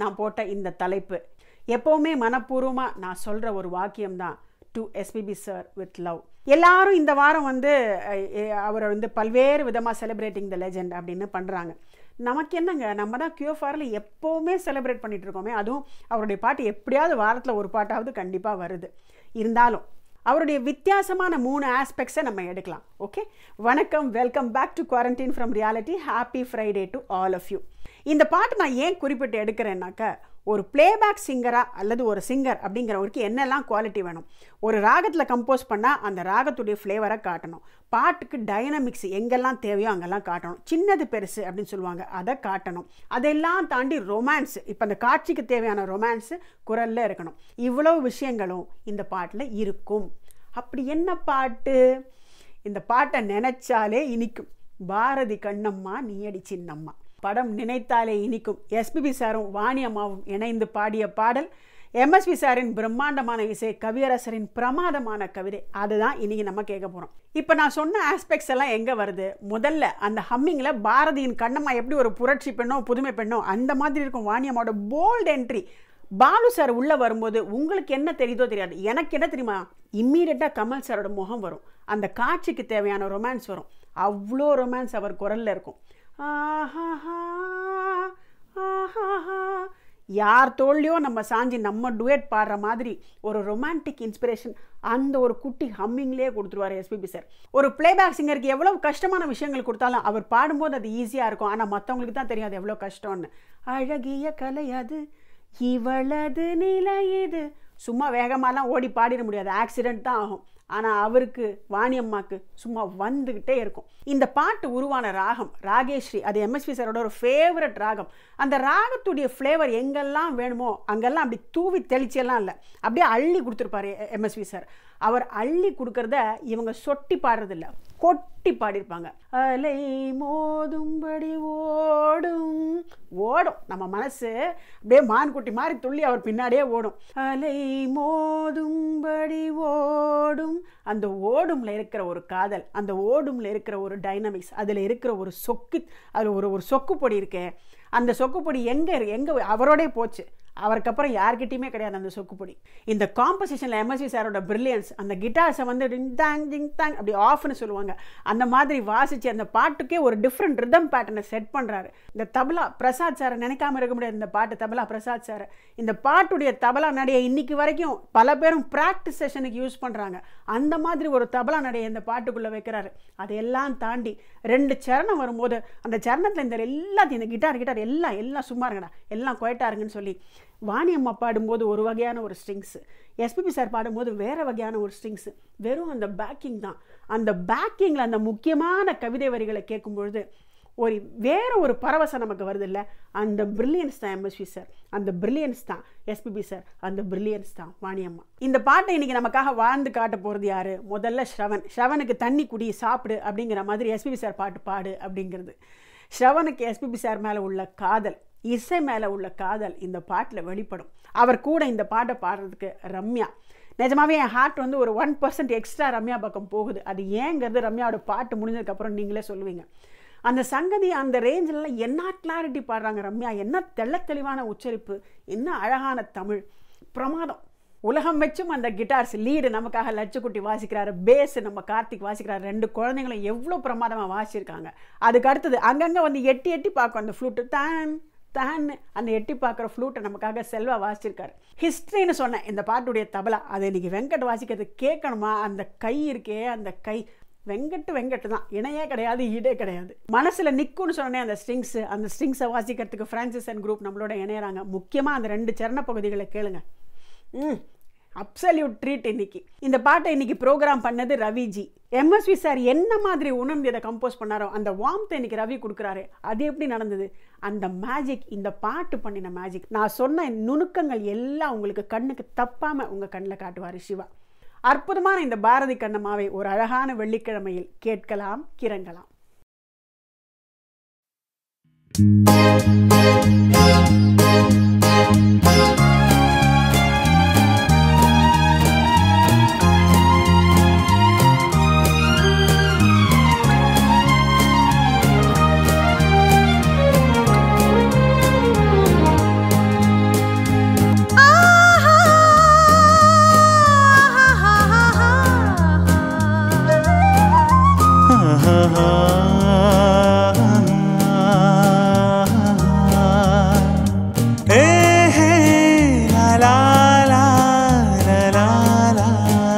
நான் போட்ட இந்த தலைப்பு எப்போவுமே மனப்பூர்வமாக நான் சொல்கிற ஒரு வாக்கியம்தான் to SPB sir with love எல்லாரும் இந்த வாரம் வந்து அஹ், எ- அவரை வந்து பல்வேறு விதமாக செலிப்ரேட்டிங் த லெஜெண்ட் அப்படின்னு பண்ணுறாங்க நமக்கு என்னங்க நம்ம தான் கியூஎஃப்ஆரில் எப்போவுமே செலிப்ரேட் பண்ணிட்டு இருக்கோமே அதுவும் அவருடைய பாட்டு எப்படியாவது வாரத்தில் ஒரு பாட்டாவது கண்டிப்பாக வருது இருந்தாலும் அவருடைய வித்தியாசமான மூணு ஆஸ்பெக்ட்ஸை நம்ம எடுக்கலாம் ஓகே வணக்கம் welcome back to quarantine from reality happy Friday to all of you இந்த பாட்டு நான் ஏன் குறிப்பிட்டு எடுக்கிறேன்னாக்க ஒரு பிளேபேக் சிங்கராக அல்லது ஒரு சிங்கர் அப்படிங்கிறவருக்கு என்னெல்லாம் குவாலிட்டி வேணும் ஒரு ராகத்தில் கம்போஸ் பண்ணால் அந்த ராகத்துடைய ஃப்ளேவரை காட்டணும் பாட்டுக்கு டைனமிக்ஸ் எங்கெல்லாம் தேவையோ அங்கெல்லாம் காட்டணும் சின்னது பெருசு அப்படின்னு சொல்லுவாங்க அதை காட்டணும் அதெல்லாம் தாண்டி ரொமான்ஸ் இப்போ அந்த காட்சிக்கு தேவையான ரொமான்ஸு குரலில் இருக்கணும் இவ்வளவு விஷயங்களும் இந்த பாட்டில் இருக்கும் அப்படி என்ன பாட்டு இந்த பாட்டை நினைச்சாலே இனிக்கும் பாரதி கண்ணம்மா நீயடி சின்னம்மா படம் நினைத்தாலே இனிக்கும் எஸ்பிபி சாரும் வாணி அம்மாவும் இணைந்து பாடிய பாடல் எம்எஸ்வி சாரின் பிரம்மாண்டமான இசை கவியரசரின் பிரமாதமான கவிதை அதுதான் இன்னைக்கு நம்ம கேட்க போகிறோம் இப்போ நான் சொன்ன ஆஸ்பெக்ட்ஸ் எல்லாம் எங்கே வருது முதல்ல அந்த ஹம்மிங்கில் பாரதியின் கண்ணம்மா எப்படி ஒரு புரட்சி பெண்ணோ புதுமை பெண்ணோ அந்த மாதிரி இருக்கும் வாணி அம்மாவோட போல்ட் என்ட்ரி பாலு சார் உள்ளே வரும்போது உங்களுக்கு என்ன தெரியுதோ தெரியாது எனக்கு என்ன தெரியுமா இம்மீடியட்டாக கமல் சாரோட முகம் வரும் அந்த காட்சிக்கு தேவையான ரொமான்ஸ் வரும் அவ்வளோ ரொமான்ஸ் அவர் குரலில் இருக்கும் ஆஹாஹா, ஆஹாஹா. யார் தோல்லையோ நம்ம சாஞ்சி நம்ம டுவேட் பாடுற மாதிரி ஒரு ரொமான்டிக் இன்ஸ்பிரேஷன் அந்த ஒரு குட்டி ஹம்மிங்லேயே கொடுத்துருவார் எஸ்பிபி சார் ஒரு பிளேபேக் சிங்கருக்கு எவ்வளோ கஷ்டமான விஷயங்கள் கொடுத்தாலும் அவர் பாடும்போது அது ஈஸியாக இருக்கும் ஆனால் மற்றவங்களுக்கு தான் தெரியும் அது எவ்வளோ கஷ்டம்னு அழகிய கலை அது இவளது நிலை இது சும்மா வேகமாலாம் ஓடி பாடிட முடியாது ஆக்சிடென்ட் தான் ஆகும் ஆனால் அவருக்கு வாணியம்மாக்கு சும்மா வந்துக்கிட்டே இருக்கும் இந்த பாட்டு உருவான ராகம் ராகேஸ்ரீ அது எம்எஸ்வி சாரோட ஒரு ஃபேவரட் ராகம் அந்த ராகத்துடைய ஃப்ளேவர் எங்கெல்லாம் வேணுமோ அங்கெல்லாம் அப்படி தூவி தெளிச்செல்லாம் இல்லை அப்படியே அள்ளி கொடுத்துருப்பாரு எம்எஸ்வி சார் அவர் அள்ளி கொடுக்கறத இவங்க சொட்டி பாடுறதில்ல கொட்டி பாடியிருப்பாங்க அலை மோதும்படி ஓடும் ஓடும் நம்ம மனசு அப்படியே மான்குட்டி மாதிரி துள்ளி அவர் பின்னாடியே ஓடும் அலை மோதும்படி ஓடும் அந்த ஓடும்ல இருக்கிற ஒரு காதல் அந்த ஓடும்ல இருக்கிற ஒரு டைனமிக்ஸ் அதில் இருக்கிற ஒரு சொக்கு அதில் ஒரு ஒரு சொக்கு பொடி இருக்கே அந்த சொக்கு பொடி எங்கே இருக்கு எங்கே அவரோடே போச்சு அவருக்கு அப்புறம் யார்கிட்டயுமே கிடையாது அந்த சொக்குப்பொடி இந்த காம்பசிஷனில் எம்எஸ்வி சாரோட பிரில்லியன்ஸ் அந்த கிட்டார்ஸை வந்து டிங் தாங் டிங் தாங் அப்படி ஆஃப்னு சொல்லுவாங்க அந்த மாதிரி வாசித்து அந்த பாட்டுக்கே ஒரு டிஃப்ரெண்ட் ரிதம் பேட்டர்னை செட் பண்ணுறாரு இந்த தபலா பிரசாத் சாரை நினைக்காம இருக்க முடியாது இந்த பாட்டு தபலா பிரசாத் சார் இந்த பாட்டுடைய தபலா நடையை இன்னைக்கு வரைக்கும் பல பேரும் ப்ராக்டிஸ் செஷனுக்கு யூஸ் பண்ணுறாங்க அந்த மாதிரி ஒரு தபலா நடையை இந்த பாட்டுக்குள்ளே வைக்கிறாரு அதையெல்லாம் தாண்டி ரெண்டு சரணம் வரும்போது அந்த சரணத்தில் இந்த எல்லாத்தையும் இந்த கிட்டார் கிட்டார் எல்லாம் எல்லாம் சும்மா இருங்கடா எல்லாம் குவைட்டா இருங்கன்னு சொல்லி வாணி அம்மா பாடும்போது ஒரு வகையான ஒரு ஸ்ட்ரிங்ஸு எஸ்பிபி சார் பாடும்போது வேறு வகையான ஒரு ஸ்ட்ரிங்ஸு வெறும் அந்த பேக்கிங் தான் அந்த பேக்கிங்கில் அந்த முக்கியமான கவிதை வரிகளை கேட்கும் பொழுது ஒரு வேற ஒரு பரவசம் நமக்கு வருது இல்லை அந்த பிரில்லியன்ஸ் தான் எம்எஸ்வி சார் அந்த பிரில்லியன்ஸ் தான் எஸ்பிபி சார் அந்த பிரில்லியன்ஸ் தான் வாணியம்மா இந்த பாட்டை இன்னைக்கு நமக்காக வாழ்ந்து காட்ட போகிறது யாரு முதல்ல ஸ்ரவன் ஸ்ரவனுக்கு தண்ணி குடி சாப்பிடு அப்படிங்கிற மாதிரி எஸ்பிபி சார் பாட்டு பாடு அப்படிங்கிறது ஸ்ரவனுக்கு எஸ்பிபி சார் மேலே உள்ள காதல் இசை மேலே உள்ள காதல் இந்த பாட்டில் வெளிப்படும் அவர் கூட இந்த பாட்டை பாடுறதுக்கு ரம்யா நிஜமாவே என் ஹார்ட் வந்து ஒரு ஒன் பர்சன்ட் எக்ஸ்ட்ரா ரம்யா பக்கம் போகுது அது ஏங்கிறது ரம்யாவோட பாட்டு முடிஞ்சதுக்கப்புறம் நீங்களே சொல்லுவீங்க அந்த சங்கதி அந்த ரேஞ்சிலலாம் என்ன கிளாரிட்டி பாடுறாங்க ரம்யா என்ன தெள்ளத் தெளிவான உச்சரிப்பு என்ன அழகான தமிழ் பிரமாதம் உலகம் வச்சும் அந்த கிட்டார்ஸ் லீடு நமக்காக லட்சக்குட்டி வாசிக்கிறாரு பேஸ் நம்ம கார்த்திக் வாசிக்கிறாரு ரெண்டு குழந்தைங்களும் எவ்வளோ பிரமாதமாக வாசிச்சிருக்காங்க அதுக்கு அடுத்தது அங்கங்கே வந்து எட்டி எட்டி பார்க்கும் அந்த ஃப்ளூட்டு தான் தான் அந்த எட்டி பார்க்குற ஃப்ளூட்டை நமக்காக செல்வா வாசிச்சிருக்காரு ஹிஸ்ட்ரின்னு சொன்னேன் இந்த பாட்டுடைய தபலா அதை இன்னைக்கு வெங்கட் வாசிக்கிறது கேட்கணுமா அந்த கை இருக்கே அந்த கை வெங்கட்டு வெங்கட்டு தான் இணையே கிடையாது ஈடே கிடையாது மனசில் நிற்கும்னு சொன்னேன் அந்த ஸ்ட்ரிங்ஸு அந்த ஸ்ட்ரிங்ஸை வாசிக்கிறதுக்கு ஃப்ரான்சிஸ் அண்ட் குரூப் நம்மளோட இணையறாங்க முக்கியமாக அந்த ரெண்டு சரண பகுதிகளை கேளுங்க ம் அப்சல்யூட் ட்ரீட் இன்னைக்கு இந்த பாட்டை இன்னைக்கு ப்ரோக்ராம் பண்ணது ரவிஜி எம்எஸ்வி சார் என்ன மாதிரி உணர்ந்து இதை கம்போஸ் பண்ணாரோ அந்த வார்ம்த்தை இன்னைக்கு ரவி கொடுக்குறாரு அது எப்படி நடந்தது அந்த மேஜிக் இந்த பாட்டு பண்ணின மேஜிக் நான் சொன்ன நுணுக்கங்கள் எல்லாம் உங்களுக்கு கண்ணுக்கு தப்பாமல் உங்கள் கண்ணில் காட்டுவார் சிவா அற்புதமான இந்த பாரதி கண்ணம்மாவை ஒரு அழகான வெள்ளிக்கிழமையில் கேட்கலாம் கிறங்கலாம் ஏ ஹே லா லா லா லா லா லா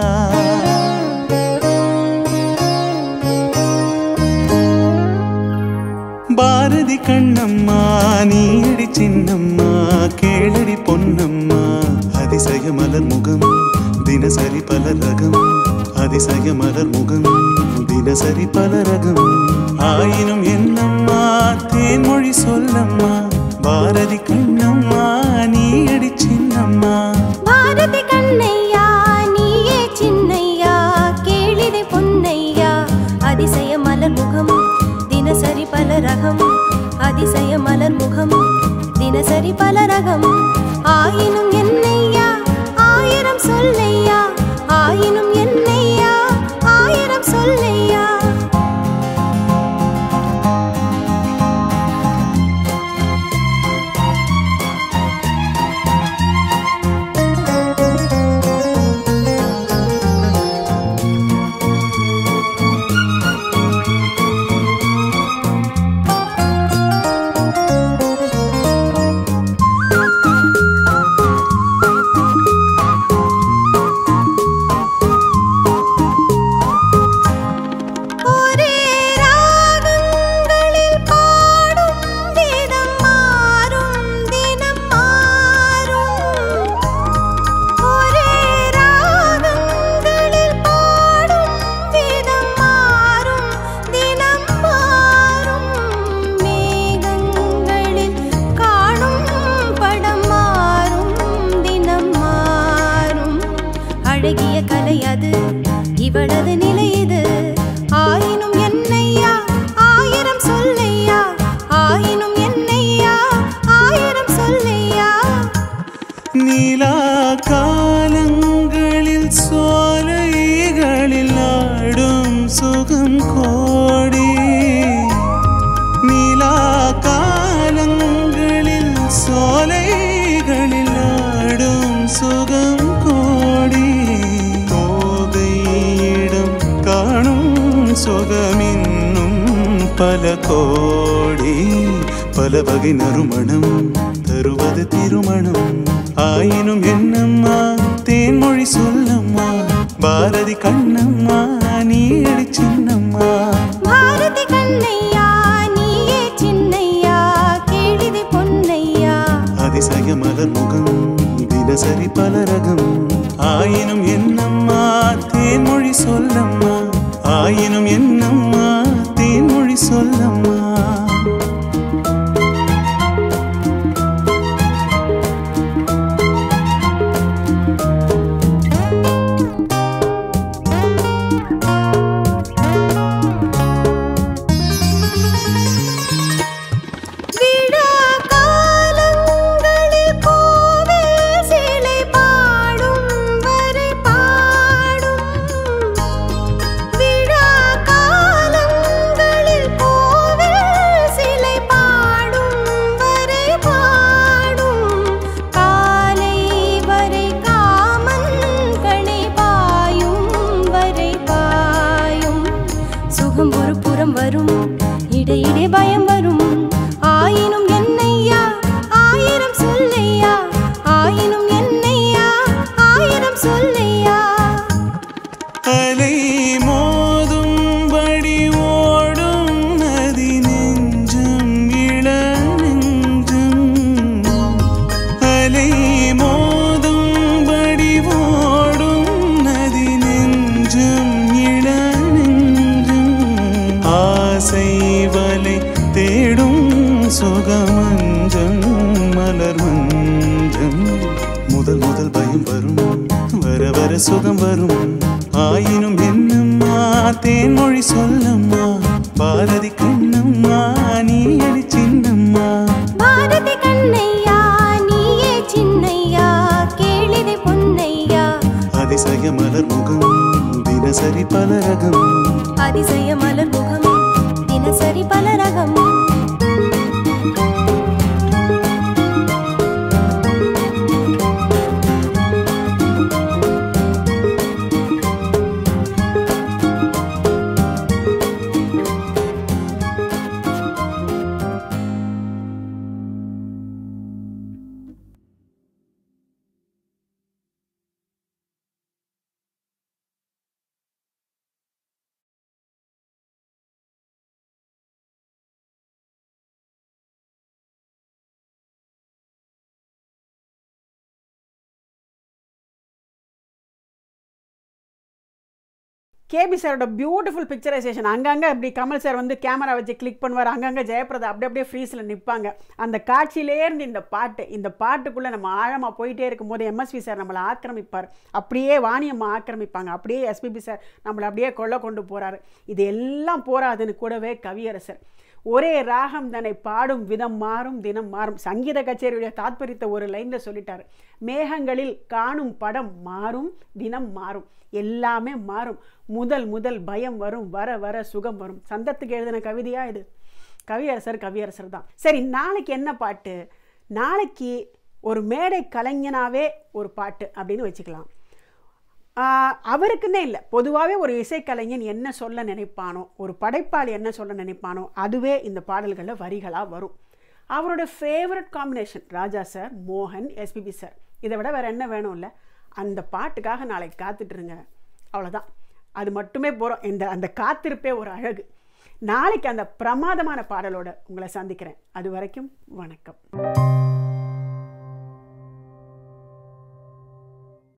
பாரதி கண்ணம்மா நீடி சின்னம்மா கேளடி பொன்னம்மா அதிசய மலர் முகம் தினசரி பல ரகம் அதிசய மலர் முகம் தினசரி பல ரகம் ஆயினும் என்னம்மா தேன்மொழி சொல்லம்மா பாரதி கண்ணம்மா நீடி சின்னம்மா பாரதி கண்ணையா நீயே சின்னையா கேளிதை பொன்னையா அதிசய மலர் முகம் தினசரி பல ரகம் அதிசய மலர் முகம் தினசரி பல ரகம் ஆயினும் என்னையா ஆயிரம் சொல்லையா ஆயினும் என்னையா ஆயிரம் சொல்லையா ஒரே ராகங்களில் பாடும் வேதம் மாறும் தினம் மாறும் ஒரே ராகங்களில் பாடும் வேதம் மாறும் தினம் மாறும் மேகங்களில் காணும் படம் மாறும் தினம் மாறும் அழகிய கலை அது இவளது நிலை இது ஆயினும் என்னையா ஆயிரம் சொல்லையா ஆயினும் என்னையா ஆயிரம் சொல்லையா நீலா காலங்களில் சோலைகளில் ஆடும் சுகம் கோடி நீலா காலங்களில் சோலைகளில் ஆடும் சுகம் கோடி தோகையிடம் காணும் சுகமின்னும் பல கோடி பல வகை நறுமணம் தருவது திருமணம் ஆயினும் என்னம்மா தேன்மொழி சொல்லம்மா பாரதி கண்ணம்மா நீடி சின்னம்மா பாரதி கண்ணையா நீயே சின்னையா கேளிதை பொன்னையா அதிசய மலர் முகம் தினசரி பல ரகம் ஆயினும் என்னம்மா தேன்மொழி சொல்லம்மா ஆயினும் என்னம்மா தேன்மொழி சொல்லம்மா விழா காலங்களில் கோவில் சிலை பாடும் வரை பாடும் விழா காலங்களில் கோவில் சிலை பாடும் வரை பாடும் காலை வரை காமன் கணை பாயும் வரை பாயும் சுகம் ஒரு புறம் வரும் இடையிடை பயம் வரும் ஆயினும் என்னையா ஆயிரம் சொல்லையா ஆயினும் என்னையா ஆயிரம் சொல்லையா அலை மோதும்படி ஓடும் நதி நெஞ்சம் இள நெஞ்சம் அலை மோதும்படி ஓடும் நதி நெஞ்சம் இள நெஞ்சம் ஆசை வலை தேடும் சுகமஞ்சம் மலர் மஞ்சம் முதல் முதல் பயம் வரும் வர வர சுகம் வரும் ஆயினும் என்னம்மா தேன்மொழி சொல்லம்மா பாரதி கண்ணம்மா நீ அடி சின்னம்மா பாரதி கண்ணையா நீயே சின்னையா கேளிதை பொன்னையா அதிசய மலர் முகம் தினசரி பல ரகம் அதிசய மலர் முகம் தினசரி பல ரகம் கேபி சாரோட பியூட்டிஃபுல் பிக்சரைசேஷன் அங்கங்கே அப்படி கமல் சார் வந்து கேமரா வச்சு கிளிக் பண்ணுவார் அங்கங்கே ஜெயபிரதா அப்படி அப்படியே ஃப்ரீஸில் நிற்பாங்க அந்த காட்சியிலே இருந்து இந்த பாட்டு இந்த பாட்டுக்குள்ளே நம்ம ஆழமாக போயிட்டே இருக்கும்போது எம்எஸ்வி சார் நம்மளை ஆக்கிரமிப்பார் அப்படியே வாணியம்மா ஆக்கிரமிப்பாங்க அப்படியே எஸ்பிபி சார் நம்மளை அப்படியே கொள்ள கொண்டு போகிறாரு இது எல்லாம் போராதுன்னு கூடவே கவியரசர் ஒரே ராகம் தன்னை பாடும் விதம் மாறும் தினம் மாறும் சங்கீத கச்சேரியுடைய தாத்பரியத்தை ஒரு லைனில் சொல்லிட்டாரு மேகங்களில் காணும் படம் மாறும் தினம் மாறும் எல்லாமே மாறும் முதல் முதல் பயம் வரும் வர வர சுகம் வரும் சந்தத்துக்கு எழுதின கவிதையா இது கவியரசர் கவியரசர் தான் சரி நாளைக்கு என்ன பாட்டு நாளைக்கு ஒரு மேடை கலைஞனாவே ஒரு பாட்டு அப்படின்னு வச்சுக்கலாம் ஆஹ் அவருக்குன்னே இல்லை பொதுவாகவே ஒரு இசைக்கலைஞன் என்ன சொல்ல நினைப்பானோ ஒரு படைப்பாளி என்ன சொல்ல நினைப்பானோ அதுவே இந்த பாடல்களில் வரிகளாக வரும் அவரோட ஃபேவரட் காம்பினேஷன் ராஜா சார் மோகன் எஸ்பிபி சார் இதை விட வேறு என்ன வேணும் இல்லை அந்த பாட்டுக்காக நாளைக்கு காத்துட்ருங்க அவ்வளோதான் அது மட்டுமே போகிறோம் இந்த அந்த காத்திருப்பே ஒரு அழகு நாளைக்கு அந்த பிரமாதமான பாடலோட உங்களை சந்திக்கிறேன் அது வரைக்கும் வணக்கம்